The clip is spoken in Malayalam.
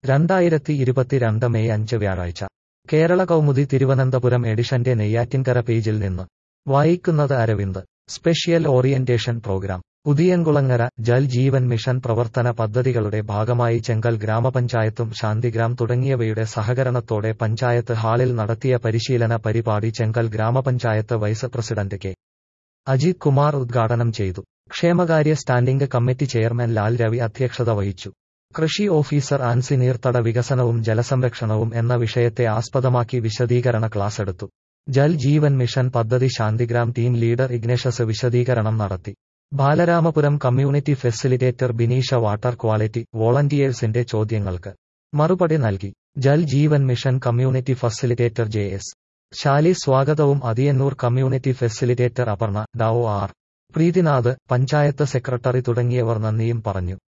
രണ്ടായിരത്തി ഇരുപത്തിരണ്ട് മെയ് അഞ്ച് വ്യാഴാഴ്ച കേരള കൗമുദി തിരുവനന്തപുരം എഡിഷന്റെ നെയ്യാറ്റിൻകര പേജിൽ നിന്ന് വായിക്കുന്നത് Aravind special orientation programme Udiyankulangara Jal Jeevan mission പ്രവർത്തന പദ്ധതികളുടെ ഭാഗമായി ചെങ്കൽ ഗ്രാമപഞ്ചായത്തും ശാന്തിഗ്രാം തുടങ്ങിയവയുടെ സഹകരണത്തോടെ പഞ്ചായത്ത് ഹാളിൽ നടത്തിയ പരിശീലന പരിപാടി ചെങ്കൽ ഗ്രാമപഞ്ചായത്ത് vice president K Ajith Kumar ഉദ്ഘാടനം ചെയ്തു ക്ഷേമകാര്യ standing committee chairman Lal Ravi അധ്യക്ഷത വഹിച്ചു കൃഷി ഓഫീസർ ആൻസി നീർത്തട വികസനവും ജലസംരക്ഷണവും എന്ന വിഷയത്തെ ആസ്പദമാക്കി വിശദീകരണ ക്ലാസ് എടുത്തു ജൽ ജീവൻ മിഷൻ പദ്ധതി ശാന്തിഗ്രാം ടീം ലീഡർ ഇഗ്നേഷ്യസ് വിശദീകരണം നടത്തി Balaramapuram community facilitator Bineesha water quality വോളണ്ടിയേഴ്സിന്റെ ചോദ്യങ്ങൾക്ക് മറുപടി നൽകി Jal Jeevan mission community facilitator J S Shali സ്വാഗതവും അതിയന്നൂർ കമ്മ്യൂണിറ്റി ഫെസിലിറ്റേറ്റർ അപർണ ഡാവോ ആർ പ്രീതിനാഥ് പഞ്ചായത്ത് സെക്രട്ടറി തുടങ്ങിയവർ നന്ദിയും പറഞ്ഞു